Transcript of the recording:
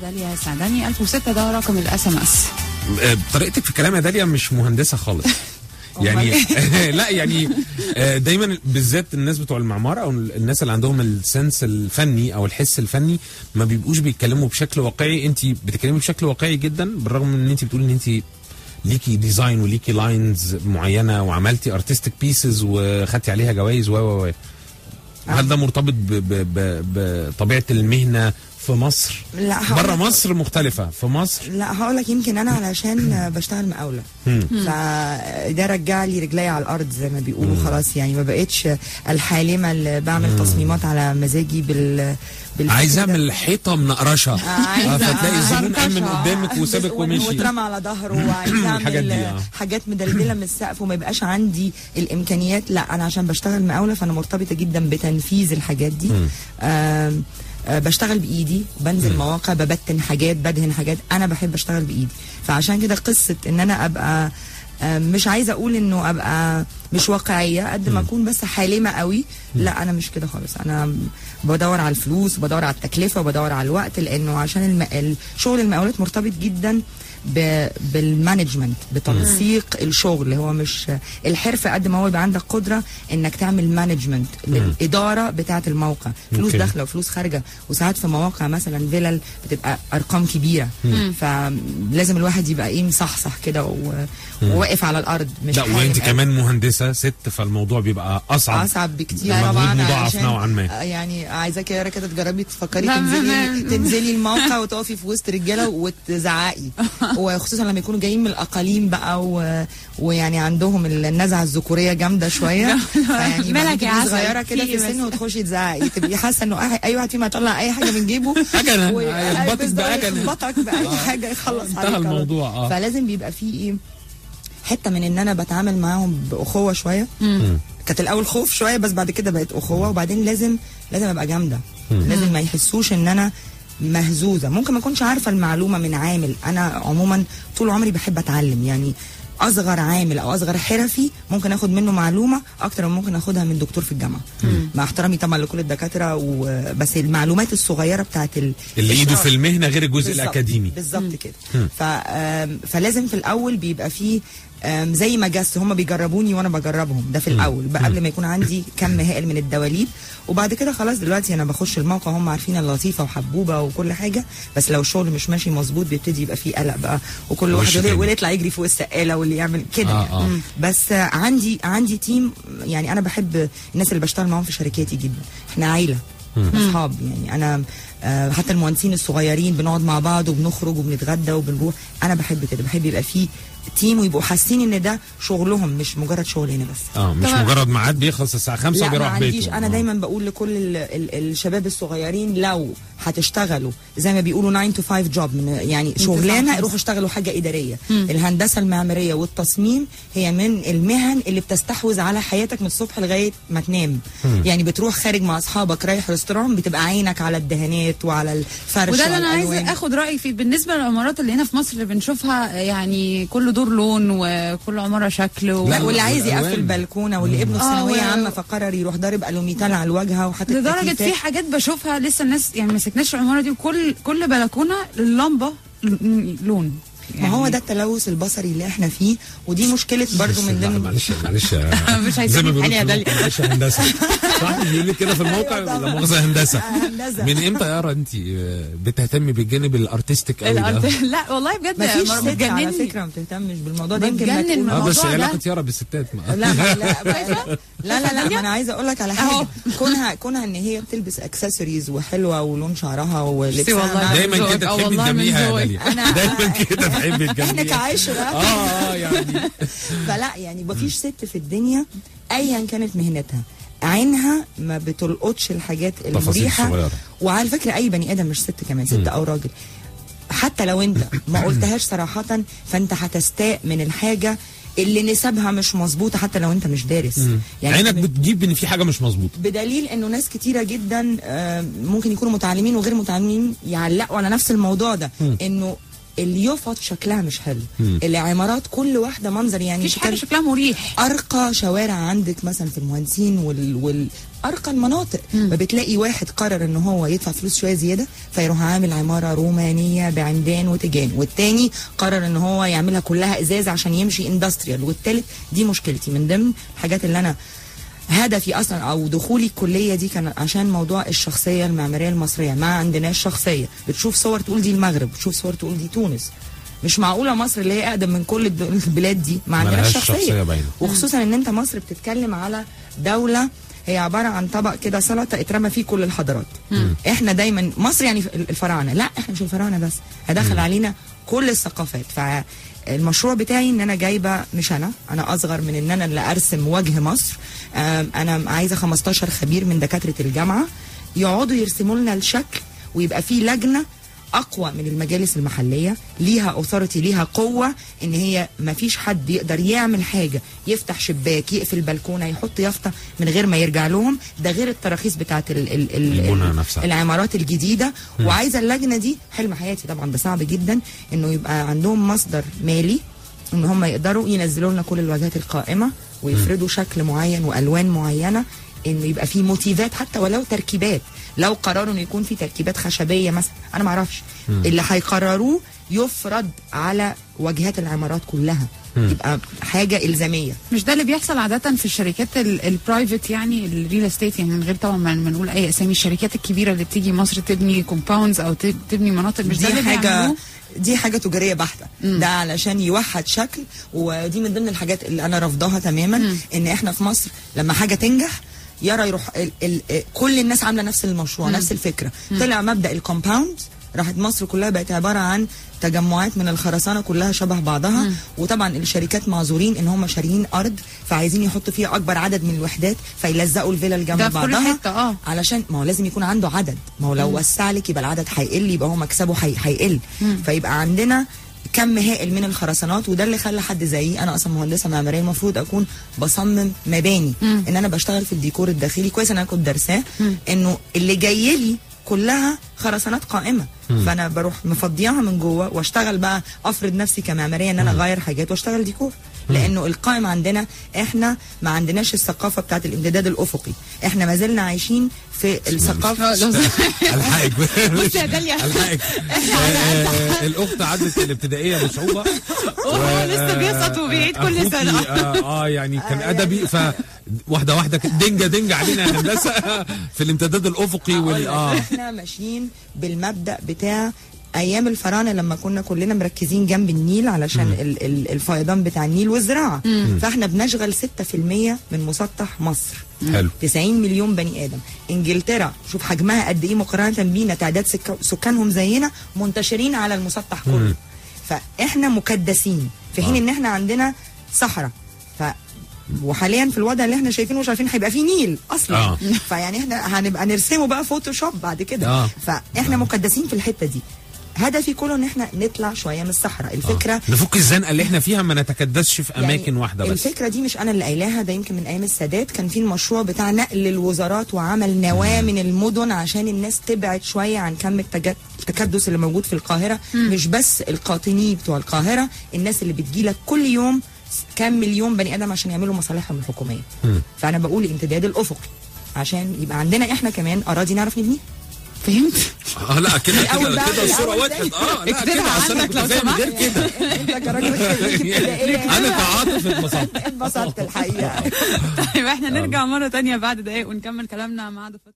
داليا سعداني 1006 ده رقم الاس ام اس آه، طريقتك في الكلام يا داليا مش مهندسه خالص يعني لا يعني آه، دايما بالذات الناس بتوع المعمار او الناس اللي عندهم السنس الفني او الحس الفني ما بيبقوش بيتكلموا بشكل واقعي انت بتتكلمي بشكل واقعي جدا بالرغم من ان انت بتقولي ان انت ليكي ديزاين وليكي لاينز معينه وعملتي ارتستيك بيسز وخدتي عليها جوائز و و و هل ده مرتبط ب- ب- ب- بطبيعه المهنه في مصر لا هقول بره لك- مصر مختلفه في مصر لا هقول لك يمكن انا علشان بشتغل مقاوله فده رجع لي رجلي على الارض زي ما بيقولوا خلاص يعني ما بقتش الحالمه اللي بعمل تصميمات على مزاجي بال بالفكر عايز ده. اعمل حيطه منقرشه عايزة آه، فتلاقي الزبون قام من فرفشة. قدامك وسابك بس- ومشي واترمى على ظهره وعايز الحاجات اعمل دي، آه. حاجات مدلدله من السقف وما يبقاش عندي الامكانيات لا انا عشان بشتغل مقاوله فانا مرتبطه جدا بتنفيذ الحاجات دي آم، آه، بشتغل بايدي بنزل مواقع ببتن حاجات بدهن حاجات انا بحب اشتغل بايدي فعشان كده قصه ان انا ابقى آم، مش عايزه اقول انه ابقى مش واقعيه قد ما اكون بس حالمه قوي لا انا مش كده خالص انا بدور على الفلوس وبدور على التكلفه وبدور على الوقت لانه عشان الم... شغل المقاولات مرتبط جدا ب... بالمانجمنت بتنسيق الشغل هو مش الحرفه قد ما هو يبقى عندك قدره انك تعمل مانجمنت للاداره بتاعه الموقع فلوس أوكي. داخله وفلوس خارجه وساعات في مواقع مثلا فيلل بتبقى ارقام كبيره فلازم الواحد يبقى ايه مصحصح كده و... وواقف على الارض مش لا حالم وانت قوي. كمان مهندسه ست فالموضوع بيبقى اصعب اصعب بكتير مجهود طبعا مضاعف عشان- نوعا ما. آه، يعني عايزاك يا كده تجربي تفكري لا، تنزلي ما- تنزلي الموقع وتقفي في وسط رجاله وتزعقي وخصوصا لما يكونوا جايين من الاقاليم بقى و... ويعني عندهم النزعه الذكوريه جامده شويه فيعني مالك بعدين يا تبقي عسل؟ صغيره في كده إيه في بس؟ السن وتخشي تزعقي تبقي حاسه انه أي- اي واحد فينا هيطلع اي حاجه من جيبه أجنة. و- هيخبطك بالظبط، بأجنة. يخبطك باي حاجه يخلص انتهى عليك على طول. الموضوع، آه. فلازم بيبقى فيه ايه حته من ان انا بتعامل معاهم باخوه شويه كانت الاول خوف شويه بس بعد كده بقت اخوه وبعدين لازم لازم ابقى جامده لازم ما يحسوش ان انا مهزوزه ممكن ما اكونش عارفه المعلومه من عامل انا عموما طول عمري بحب اتعلم يعني اصغر عامل او اصغر حرفي ممكن اخد منه معلومه اكتر من ممكن اخدها من دكتور في الجامعه مع احترامي طبعا لكل الدكاتره وبس المعلومات الصغيره بتاعت ال... اللي ايده الشرح. في المهنه غير الجزء بالظبط، الاكاديمي بالظبط كده ف... آم، فلازم في الاول بيبقى فيه آم، زي ما جس هم بيجربوني وانا بجربهم ده في الاول بقى قبل ما يكون عندي كم هائل من الدواليب وبعد كده خلاص دلوقتي انا بخش الموقع هم عارفين اللطيفه وحبوبه وكل حاجه بس لو الشغل مش ماشي مظبوط بيبتدي يبقى فيه قلق بقى وكل وش واحد تاني. واللي يطلع يجري فوق السقاله واللي يعمل كده آه، يعني. آه. بس آه، عندي عندي تيم يعني انا بحب الناس اللي بشتغل معاهم في شركاتي جدا احنا عيله اصحاب يعني انا آه، حتى المهندسين الصغيرين بنقعد مع بعض وبنخرج وبنتغدى وبنروح انا بحب كده بحب يبقى فيه تيم ويبقوا حاسين ان ده شغلهم مش مجرد شغل هنا بس اه مش طبعا. مجرد ميعاد بيخلص الساعه 5 لا ما وبيروح عنديش بيته انا آه. دايما بقول لكل ال ال الشباب الصغيرين لو هتشتغلوا زي ما بيقولوا 9 to 5 جوب من يعني شغلانه خمسة. روحوا اشتغلوا حاجه اداريه الهندسه المعماريه والتصميم هي من المهن اللي بتستحوذ على حياتك من الصبح لغايه ما تنام يعني بتروح خارج مع اصحابك رايح ريستوران بتبقى عينك على الدهانات وعلى الفرش وده اللي وعلى انا عايزه الألوان. اخد رايك فيه بالنسبه للعمارات اللي هنا في مصر اللي بنشوفها يعني كل دور لون وكل عماره شكل و... لا واللي عايز والألوان. يقفل بلكونه واللي ابنه في آه، ثانويه و- عامه فقرر يروح ضارب الوميتال على الواجهه وحاطط لدرجه تكييفات. في حاجات بشوفها لسه الناس يعني ما سكنتش العماره دي وكل كل بلكونه اللمبه ل- لون ما هو ده التلوث البصري اللي احنا فيه ودي مشكله برضو من لا، ضمن معلش معلش مش زي هيسيبني ما في حالي يا بيقولوا داليا. معلش هندسه صح بيقول لك كده في الموقع أيوة لا طبعا. مؤاخذه هندسه هندسة. من امتى يا انت بتهتمي بالجانب الارتستيك قوي ده الأرت- لا والله بجد ما فيش مر- ست على بتجنني. فكره ما بتهتمش بالموضوع ده يمكن بتجنن ما تقول- من اه بس الموضوع هي ده. علاقه يارا بالستات ما لا ما- لا شايفة؟ لا لا لا ما انا عايزه اقول لك على أهو. حاجه كونها كونها ان هي بتلبس اكسسوارز وحلوه ولون شعرها ولبسها والله. مع- دايما ذوقك. كده آه تحبي والله من تجامليها يا ذوقك. داليا أنا- دايما كده تحبي احنا تجامليها كعشره اه اه يعني فلا يعني مفيش ست في الدنيا ايا كانت مهنتها عينها ما بتلقطش الحاجات التفاصيل المريحه الصغيرة. وعلى فكره اي بني ادم مش ست كمان ست او راجل حتى لو انت ما قلتهاش صراحه فانت هتستاء من الحاجه اللي نسبها مش مظبوطه حتى لو انت مش دارس يعني عينك أنت بتجيب ان في حاجه مش مظبوطه بدليل انه ناس كتيره جدا آه، ممكن يكونوا متعلمين وغير متعلمين يعلقوا على نفس الموضوع ده انه اليوفط شكلها مش حلو العمارات كل واحده منظر يعني مفيش حاجه كان شكلها مريح ارقى شوارع عندك مثلا في المهندسين وال, وال ارقى المناطق فبتلاقي واحد قرر ان هو يدفع فلوس شويه زياده فيروح عامل عماره رومانيه بعمدان وتيجان والتاني قرر ان هو يعملها كلها ازاز عشان يمشي اندستريال والتالت دي مشكلتي من ضمن الحاجات اللي انا هدفي اصلا او دخولي الكليه دي كان عشان موضوع الشخصيه المعماريه المصريه ما عندناش شخصيه بتشوف صور تقول دي المغرب بتشوف صور تقول دي تونس مش معقوله مصر اللي هي اقدم من كل الد- البلاد دي ما عندناش ملهاش شخصيه, شخصية باينة. وخصوصا ان انت مصر بتتكلم على دوله هي عباره عن طبق كده سلطه اترمى فيه كل الحضارات احنا دايما مصر يعني الفراعنه لا احنا مش الفراعنه بس هدخل علينا كل الثقافات فالمشروع بتاعي ان انا جايبه مش انا انا اصغر من ان انا اللي ارسم وجه مصر آم، انا عايزه 15 خبير من دكاتره الجامعه يقعدوا يرسموا لنا الشكل ويبقى فيه لجنه اقوى من المجالس المحليه ليها اوثورتي ليها قوه ان هي ما فيش حد يقدر يعمل حاجه يفتح شباك يقفل بلكونه يحط يافطه من غير ما يرجع لهم ده غير التراخيص بتاعت ال ال ال البنى ال نفسها. العمارات الجديده وعايزه اللجنه دي حلم حياتي طبعا ده صعب جدا انه يبقى عندهم مصدر مالي ان هم يقدروا ينزلوا لنا كل الواجهات القائمه ويفرضوا شكل معين والوان معينه انه يبقى في موتيفات حتى ولو تركيبات لو قرروا انه يكون في تركيبات خشبيه مثلا انا ما اعرفش اللي هيقرروه يفرض على واجهات العمارات كلها يبقى حاجه الزاميه مش ده اللي بيحصل عادة في الشركات ال- البرايفت يعني الريل استيت يعني من غير طبعا ما ما نقول اي اسامي الشركات الكبيرة اللي بتيجي مصر تبني كومباوندز او ت- تبني مناطق مش ده دي اللي حاجه بيعملوه؟ دي حاجه تجاريه بحته ده علشان يوحد شكل ودي من ضمن الحاجات اللي انا رافضاها تماما ان احنا في مصر لما حاجه تنجح يرى يروح ال ال كل الناس عامله نفس المشروع نفس الفكره طلع مبدا الكومباوند راحت مصر كلها بقت عباره عن تجمعات من الخرسانه كلها شبه بعضها وطبعا الشركات معذورين ان هم شاريين ارض فعايزين يحطوا فيها اكبر عدد من الوحدات فيلزقوا الفيلل جنب ده في كل بعضها حتة، آه. علشان ما هو لازم يكون عنده عدد ما هو لو وسع لك يبقى العدد هيقل يبقى هو مكسبه هي- هيقل فيبقى عندنا كم هائل من الخرسانات وده اللي خلى حد زيي انا اصلا مهندسه معماريه المفروض اكون بصمم مباني ان انا بشتغل في الديكور الداخلي كويس ان انا كنت درساه انه اللي جاي لي كلها خرسانات قائمه فانا بروح مفضياها من جوه واشتغل بقى افرض نفسي كمعماريه ان انا اغير حاجات واشتغل ديكور لانه القائم عندنا احنا ما عندناش الثقافه بتاعت الامتداد الافقي احنا ما زلنا عايشين في الثقافه آه، لو- الحقك بصي يا داليا. الحقك آه، الاخت عدت الابتدائيه بصعوبه وهو لسه بيسقط وبيعيد كل أخوكي، سنة. اه, آه يعني كان ادبي ف واحده واحده كده دنجه دنجه علينا يا هندسه في الامتداد الافقي أقول وال لك اه احنا ماشيين بالمبدا بتاع ايام الفراعنه لما كنا كلنا مركزين جنب النيل علشان ال ال الفيضان بتاع النيل والزراعه فاحنا بنشغل 6% من مسطح مصر حلو 90 مليون بني ادم انجلترا شوف حجمها قد ايه مقارنه بينا تعداد سكا- سكانهم زينا منتشرين على المسطح كله فاحنا مكدسين في حين آه. ان احنا عندنا صحراء ف وحاليا في الوضع اللي احنا شايفينه مش عارفين هيبقى فيه نيل اصلا آه. فيعني احنا هنبقى نرسمه بقى فوتوشوب بعد كده آه. فاحنا مقدسين في الحته دي هدفي كله ان احنا نطلع شويه من الصحراء الفكره آه. نفك الزنقه اللي احنا فيها ما نتكدسش في يعني اماكن واحده بس الفكره دي مش انا اللي قايلاها ده يمكن من ايام السادات كان في المشروع بتاع نقل الوزارات وعمل نواه من المدن عشان الناس تبعد شويه عن كم التج- التكدس اللي موجود في القاهره مش بس القاطني بتوع القاهره الناس اللي بتجيلك كل يوم كام مليون بني ادم عشان يعملوا مصالحهم الحكوميه فانا بقول الامتداد الافقي عشان يبقى عندنا احنا كمان اراضي نعرف نبنيها فهمت اه لا كده الأول كده بقى، كده الصوره الأول وضحت اه لا اكتبها كده اصل انا عندك كنت لو فاهم سمحت. غير كده انت كراجل خريج ابتدائية انا كعاطف اتبسطت انبسطت الحقيقه طيب احنا نرجع مرة تانية بعد دقايق ونكمل كلامنا مع ضيفتنا